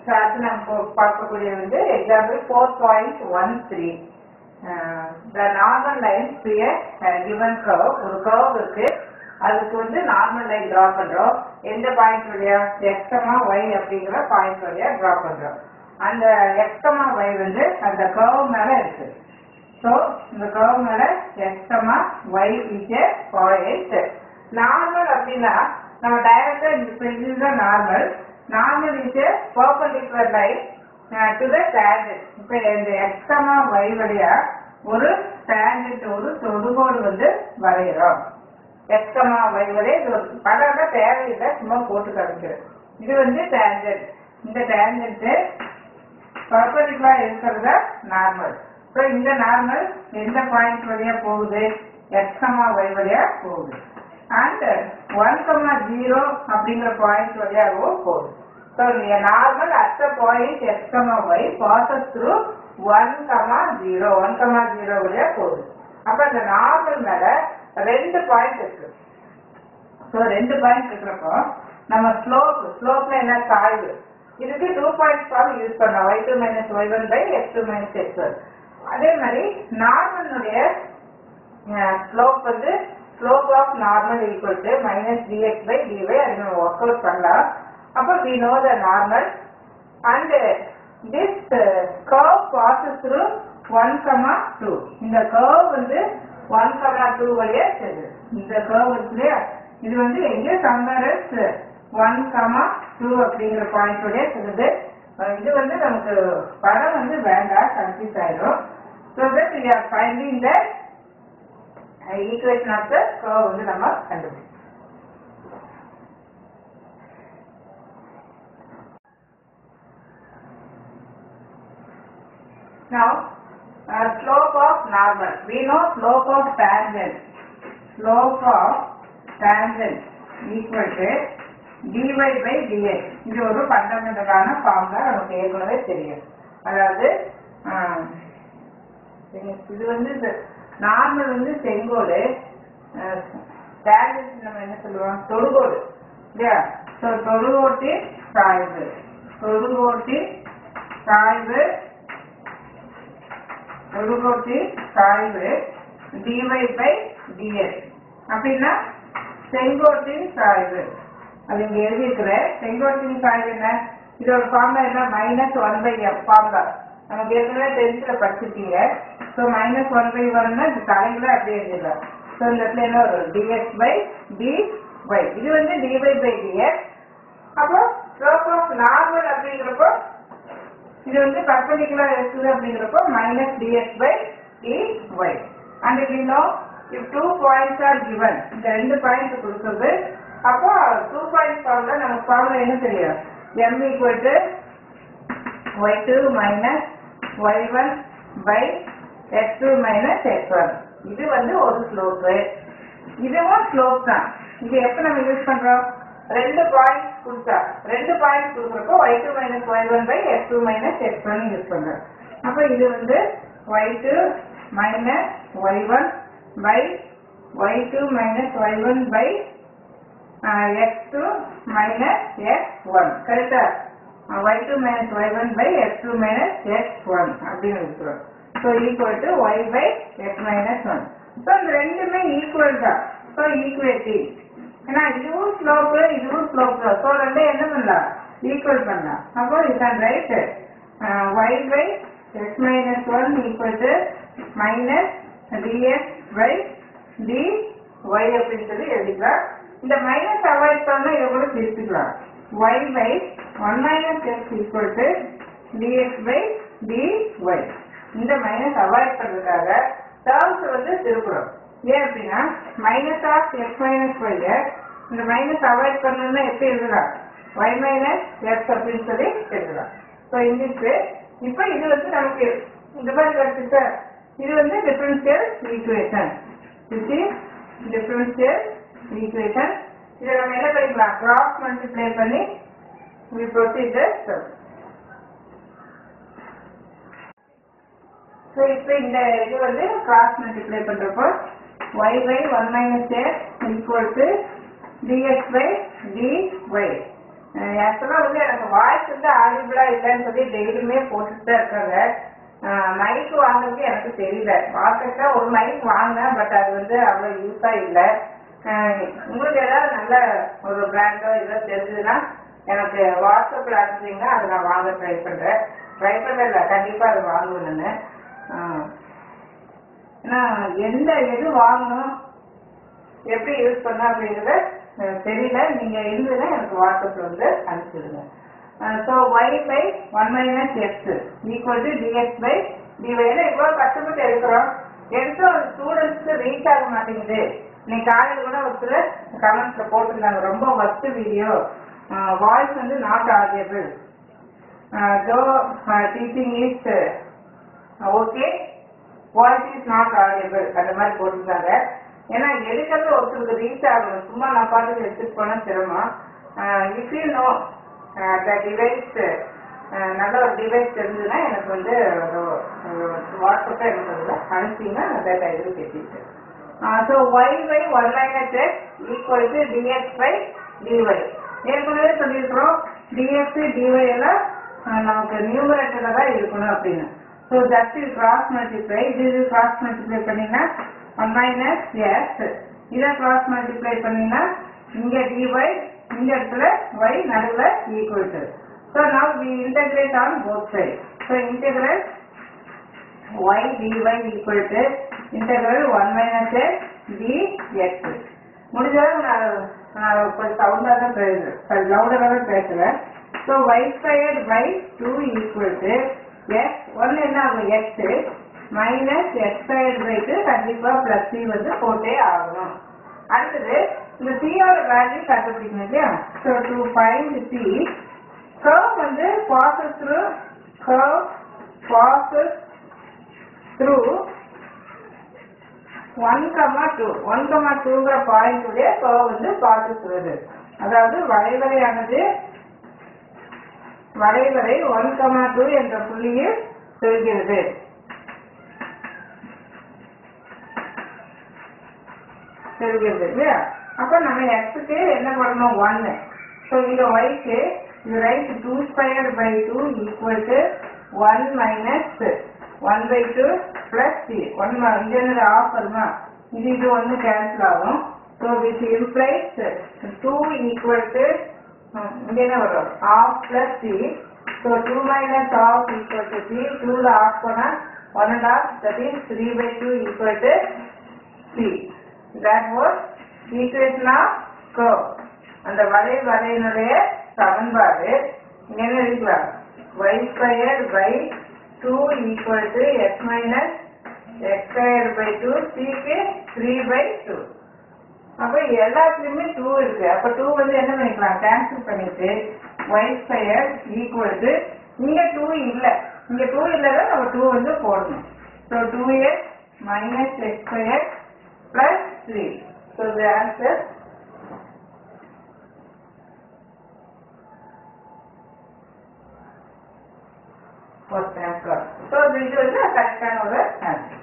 So அடுத்து நம்ம போ- பார்க்கக்கூடிய வந்து example four point one three the normal line to given curve ஒரு கர்வ் இருக்கு அதுக்கு வந்து நார்மல் லைன் டிரா பண்றோம் எந்த பாயிண்ட் வழியா எக்ஸமா ஒய் அப்படிங்கிற பாயிண்ட் வழியா டிரா பண்றோம் அந்த எக்ஸமா ஒய் வந்து அந்த கர்வ் மேல இருக்கு ஸோ இந்த கர்வ் மேல x comma y is a point normal அப்படின்னா நம்ம டைரக்டா இப்போ இதுதான் normal normal is a perpendicular line to the tangent இப்போ இந்த எக்ஸமா ஒய் வழியா ஒரு டேஞ்சன்ட் ஒரு தொடுகோடு வந்து வரைகிறோம் எக்ஸமா ஒய் வழியா இது ஒரு படம் தேவையில்லை சும்மா போட்டு காமிக்கிறேன் இது வந்து டேஞ்சன்ட் இந்த டேஞ்சன்ட் பர்பண்டிகுலரா இருக்கிறது நார்மல் ஸோ இந்த நார்மல் எந்த பாயிண்ட் வழியா போகுது எக்ஸ் கமா ஒய் வழியா போகுது அண்ட் ஒன் கமா ஜீரோ அப்படிங்கிற பாயிண்ட் வழியாகவும் போகுது so normal at the point x comma y passes through one comma zero one comma zero வழியா போகுது அப்ப இந்த நார்மல் மேல ரெண்டு பாயிண்ட் இருக்கு ஸோ ரெண்டு பாயிண்ட் இருக்கிறப்போ நம்ம ஸ்லோப் ஸ்லோப்ல என்ன சாய்வு இதுக்கு டூ பாயிண்ட் ஃபார்ம் யூஸ் பண்ணலாம் y two minus y one by x two minus x one அதே மாதிரி நார்மலுடைய ஸ்லோப் வந்து slope of normal equal to minus dx by dy அது நம்ம ஒர்க் அவுட் பண்ணலாம் அப்போ we know the normal and this curve passes through one comma two இந்த curve வந்து ஒன் கமா டூ வழியா செல்லுது இந்த கர்வ் இருக்கு இல்லையா இது வந்து எங்கே சம்பரஸ் ஒன் கமா டூ அப்படிங்கிற பாயிண்ட் வழியா செல்லுது அஹ் இது வந்து நமக்கு படம் வந்து வேண்டாம் கன்ஃபியூஸ் ஆயிடும் so that we are finding the equation of the curve வந்து நம்ம கண்டுபிடிச்சோம் Now, uh, slope of normal. We know slope of tangent. Slope of tangent equal to dy by dx. இது ஒரு ஃபண்டமெண்டலான ஃபார்முலா நமக்கு ஏற்கனவே தெரியும் அதாவது ஆஹ், இது வந்து நார்மல் வந்து செங்கோடு டேஞ்சன்ட் நம்ம என்ன சொல்லுவோம் தொடுகோடு இல்லையா ஸோ தொடுகோட்டின் சாய்வு தொடுகோட்டின் சாய்வு தொடுகோட்டின் சாய்வு dy பை dx அப்படின்னா செங்கோட்டின் சாய்வு அது இங்க எழுதியிருக்கிற செங்கோட்டின் சாய்வு என்ன இதோட ஃபார்முலா என்ன minus one by f formula நமக்கு ஏற்கனவே டென்த்ல படிச்சிருக்கீங்க ஸோ மைனஸ் ஒன் பை ஒன்னா இது தலைகளை அப்படியே எழுதிடலாம் ஸோ இந்த இடத்துல என்ன வரும் டிஎக்ஸ் பை dy இது வந்து dy பை dx அப்போ ஸ்லோப் ஆஃப் நார்மல் அப்படிங்கிறப்போ இது வந்து பர்பண்டிகுலர் இருக்குது அப்படிங்கிறப்போ minus dx by dy and we know if two points are given இந்த ரெண்டு பாயிண்ட் கொடுக்குறது அப்போ டூ பாயிண்ட் ஃபார்ம்ல நமக்கு ஃபார்ம்ல என்ன தெரியும் m equal to y two minus y one by x two minus x one இது வந்து ஒரு ஸ்லோப்பு இதுவும் ஸ்லோப் தான் இது எப்போ நம்ம யூஸ் பண்றோம் ரெண்டு பாயிண்ட்ஸ் கொடுத்தா ரெண்டு பாயிண்ட்ஸ் கொடுக்குறப்போ y two minus y one by x two minus x one use பண்றோம் அப்போ இது வந்து y two minus y one by y two minus y one by x two minus x one கரெக்டா y two minus y one by x two minus x one அப்படின்னு இருக்கிறோம் so equal to y by x minus one so இந்த ரெண்டுமே equal தான் so ஈக்குவேட்டிவ் ஏன்னா இதுவும் slope இதுவும் slope தான் ஸோ ரெண்டும் என்ன பண்ணலாம் ஈக்குவல் பண்ணலாம் அப்போ இது தான் right y by x minus one equal to minus dx by d y அப்படின்னு சொல்லி எழுதிக்கலாம் இந்த மைனஸ் அவாய்ட் பண்ணா இதை கூட திருப்பிக்கலாம் y by one minus x equal to dx by d y இந்த மைனஸ் அவாய்ட் பண்றதுக்காக டேர்ம்ஸ் வந்து திருப்புறோம் ஏன் அப்படின்னா minus of x minus y இந்த மைனஸ் அவாய்ட் பண்ணணும்னா எப்படி எழுதலாம் ஒய் மைனஸ் எக்ஸ் அப்படின்னு சொல்லி எழுதலாம் ஸோ இங்கிலீஷ் இப்போ இது வந்து நமக்கு இந்த மாதிரி கிடைச்சிட்ட இது வந்து differential equation this is differential equation இதை நம்ம என்ன பண்ணிக்கலாம் கிராஸ் மல்டிப்ளை பண்ணி we proceed the step so இப்போ இந்த இது வந்து கிராஸ் மல்டிப்ளை பண்றப்போ y by 1 minus x equal to dx by dy ஆக்சுவலாக வந்து எனக்கு வாய்ஸ் வந்து ஆடிபிளா இல்லைன்னு சொல்லி டெய்லியுமே போட்டுட்டு தான் இருக்காங்க மைக் வாங்குறதுக்கு எனக்கு தெரியல மார்க்கெட்டில் ஒரு மைக் வாங்கினேன் பட் அது வந்து அவ்வளோ யூஸாக இல்லை உங்களுக்கு ஏதாவது நல்ல ஒரு பிராண்டோ இதோ தெரிஞ்சதுன்னா எனக்கு வாட்ஸ்அப்பில் அனுப்புறீங்கன்னா அதை நான் வாங்க ட்ரை பண்ணுறேன் ட்ரை பண்ணல கண்டிப்பாக அதை வாங்குவேன் நான் ஏன்னா எந்த எது வாங்கணும் எப்படி யூஸ் பண்ண அப்படிங்கிறது அஹ், தெரியல நீங்க இருந்ததுன்னா எனக்கு வாட்ஸ்அப்ல வந்து அனுப்பிச்சிடுங்க so y by one minus x equal to dx by dy இவ்வளோ கஷ்டப்பட்டு எடுக்கிறோம் எடுத்து ஒரு ஸ்டூடெண்ட்ஸ்க்கு ரீச் ஆக மாட்டேங்குது இன்னைக்கு காலையில் கூட ஒருத்தர் கமெண்ட்ஸ்ல போட்டிருந்தாங்க ரொம்ப ஒர்ஸ்ட் வீடியோ வாய்ஸ் வந்து not audible though teaching is okay voice is not audible அந்த மாதிரி போட்டிருந்தாங்க ஏன்னா எடுக்கிறது ஒருத்தருக்கு ரீச் ஆகணும் சும்மா நான் பாட்டுக்கு எடுத்துட்டு போனா சிரமம் if you know the device நல்ல ஒரு டிவைஸ் தெரிஞ்சதுன்னா எனக்கு வந்து வாட்ஸ்அப்பில் எனக்கு வந்து அனுப்பிச்சிங்கன்னா நான் டேட்டா இது பேசிட்டு so y by one minus x equal to dx by dy ஏற்கனவே சொல்லியிருக்கிறோம் டிஎக்ஸ் டிஒய் எல்லாம் அஹ், நமக்கு நியூமரேட்டர்ல தான் இருக்கணும் அப்படின்னு so that is cross multiply இது கிராஸ் மல்டிப்ளை பண்ணீங்கன்னா ஒன் மைனஸ் எக்ஸ் இதை கிராஸ் மல்டிப்ளை பண்ணீங்கன்னா இங்க டிஒய் இந்த இடத்துல ஒய் நடுவில் equal to so now we integrate on both side so integrate y dy equal to integral 1 minus x dx முடிஞ்சளவு நான் நான் கொஞ்சம் சவுண்டாக தான் பேசுகிறேன் லவுடராக தான் பேசுகிறேன் so y square by two equal to x ஒன்று என்ன ஆகும் x minus x square by two கண்டிப்பாக ப்ளஸ் சி வந்து போட்டே ஆகணும் அடுத்தது இந்த சியோட வேல்யூ கண்டுபிடிக்கணும் இல்லையா so to find C curve வந்து passes through curve passes through 1 comma 2 1 comma 2ங்கிற பாயிண்ட் உடைய கர்வ் வந்து பார்த்து வருது அதாவது வளைவரையானது வளைவரை 1 comma 2 என்ற புள்ளியில் செல்கிறது செல்கிறது இல்லையா அப்ப நம்ம எக்ஸுக்கு என்ன பண்ணணும் ஒன்னு ஸோ இங்க ஒய்க்கு இது right two square by two equal to one minus one by two plus c one இங்க ஆஃப் வருமா இது இது ஒன்று கேன்சல் ஆகும் so which implies two equal to இங்க என்ன வரும் half plus c so two minus half equal to c டூவில் ஆஃப் பண்ணால் one and half that is three by two equal to c that was equation of curve அந்த வரை வரையினுடைய சமன்பாடு இங்க என்ன இருக்கலாம் y square by two equal to x minus x square by two சிக்கு த்ரீ பை டூ அப்ப எல்லாத்துலயுமே டூ இருக்கு அப்ப டூ வந்து என்ன பண்ணிக்கலாம் கேன்சல் பண்ணிட்டு y ஸ்கொயர் ஈக்குவல் டு இங்க டூ இல்ல இங்க டூ இல்லைன்னா நம்ம டூ வந்து போடணும் so two x minus x square plus three so the answer was answer. So this was the correct one of the answer.